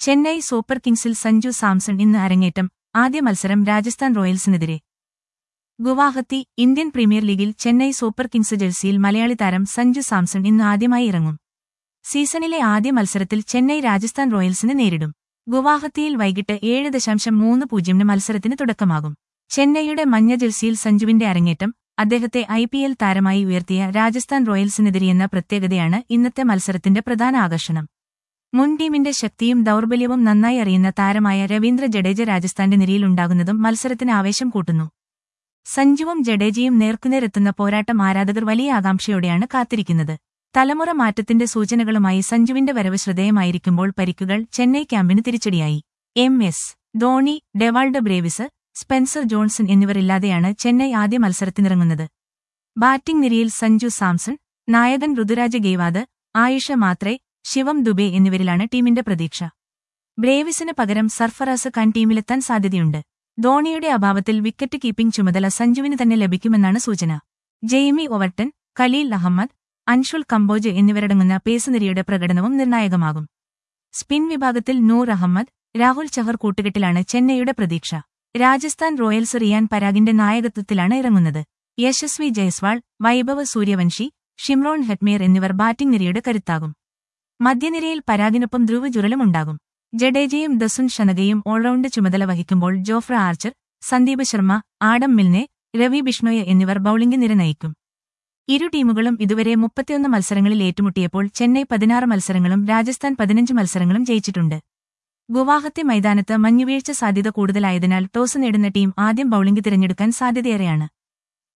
Chennai Super കിങ്സിൽ സഞ്ജു സാംസൺ ഇന്ന് അരങ്ങേറ്റം ആദ്യ മത്സരം രാജസ്ഥാൻ റോയൽസിനെതിരെ ഗുവാഹത്തി ഇന്ത്യൻ പ്രീമിയർ ലീഗിൽ ചെന്നൈ സൂപ്പർ കിങ്സ് ജേഴ്സിയിൽ മലയാളി താരം സഞ്ജു സാംസൺ ഇന്ന് ആദ്യമായി ഇറങ്ങും സീസണിലെ ആദ്യ മത്സരത്തിൽ ചെന്നൈ രാജസ്ഥാൻ റോയൽസിനെ നേരിടും ഗുവാഹത്തിയിൽ വൈകിട്ട് ഏഴ് ദശാംശം മൂന്ന് പൂജ്യമിന് മത്സരത്തിന് തുടക്കമാകും ചെന്നൈയുടെ മഞ്ഞ ജേഴ്സിയിൽ സഞ്ജുവിന്റെ അരങ്ങേറ്റം അദ്ദേഹത്തെ ഐ പി എൽ താരമായി ഉയർത്തിയ രാജസ്ഥാൻ റോയൽസിനെതിരെയെന്ന പ്രത്യേകതയാണ് ഇന്നത്തെ മത്സരത്തിന്റെ പ്രധാന ആകർഷണം മുൻ ടീമിന്റെ ശക്തിയും ദൗർബല്യവും നന്നായി അറിയുന്ന താരമായ രവീന്ദ്ര ജഡേജ രാജസ്ഥാന്റെ നിരയിലുണ്ടാകുന്നതും മത്സരത്തിന് ആവേശം കൂട്ടുന്നു സഞ്ജുവും ജഡേജയും നേർക്കുനേരെത്തുന്ന പോരാട്ടം ആരാധകർ വലിയ ആകാംക്ഷയോടെയാണ് കാത്തിരിക്കുന്നത് തലമുറ മാറ്റത്തിന്റെ സൂചനകളുമായി സഞ്ജുവിന്റെ വരവ് ശ്രദ്ധേയമായിരിക്കുമ്പോൾ പരിക്കുകൾ ചെന്നൈ ക്യാമ്പിന് തിരിച്ചടിയായി M S Dhoni Dewald Brevis Spencer Johnson എന്നിവരില്ലാതെയാണ് ചെന്നൈ ആദ്യ മത്സരത്തിനിറങ്ങുന്നത് ബാറ്റിംഗ് നിരയിൽ സഞ്ജു സാംസൺ നായകൻ ഋതുരാജ ഗെയ്വാദ് ആയുഷ മാത്രേ ശിവം ദുബെ എന്നിവരിലാണ് ടീമിന്റെ പ്രതീക്ഷ ബ്രേവിസിന് പകരം സർഫറാസ് ഖാൻ ടീമിലെത്താൻ സാധ്യതയുണ്ട് ധോണിയുടെ അഭാവത്തിൽ വിക്കറ്റ് കീപ്പിംഗ് ചുമതല സഞ്ജുവിന് തന്നെ ലഭിക്കുമെന്നാണ് സൂചന ജെയ്മി ഒവർട്ടൺ ഖലീൽ അഹമ്മദ് അൻഷുൽ കംബോജ് എന്നിവരടങ്ങുന്ന പേസ് നിരയുടെ പ്രകടനവും നിർണായകമാകും സ്പിൻ വിഭാഗത്തിൽ നൂർ അഹമ്മദ് രാഹുൽ ചഹർ കൂട്ടുകെട്ടിലാണ് ചെന്നൈയുടെ പ്രതീക്ഷ രാജസ്ഥാൻ റോയൽസ് റിയാൻ പരാഗിന്റെ നായകത്വത്തിലാണ് ഇറങ്ങുന്നത് യശസ്വി ജയ്സ്വാൾ വൈഭവ് സൂര്യവംശി ഷിംറോൺ ഹെറ്റ്മേർ എന്നിവർ ബാറ്റിംഗ് നിരയുടെ കരുത്താകും മധ്യനിരയിൽ പരാഗിനൊപ്പം ധ്രുവ് ജുറലും ഉണ്ടാകും ജഡേജയും ദസുൻ ഷനഗയും ഓൾറൌണ്ട് ചുമതല വഹിക്കുമ്പോൾ Jofra Archer Sandeep Sharma Adam Milne Ravi Bishnoi എന്നിവർ ബൌളിംഗ് നിര നയിക്കും ഇരു ടീമുകളും ഇതുവരെ മുപ്പത്തിയൊന്ന് മത്സരങ്ങളിൽ ഏറ്റുമുട്ടിയപ്പോൾ ചെന്നൈ പതിനാറ് മത്സരങ്ങളും രാജസ്ഥാൻ പതിനഞ്ച് മത്സരങ്ങളും ജയിച്ചിട്ടുണ്ട് ഗുവാഹത്തി മൈതാനത്ത് മഞ്ഞുവീഴ്ച സാധ്യത കൂടുതലായതിനാൽ ടോസ് നേടുന്ന ടീം ആദ്യം ബൌളിംഗ് തിരഞ്ഞെടുക്കാൻ സാധ്യതയേറെയാണ്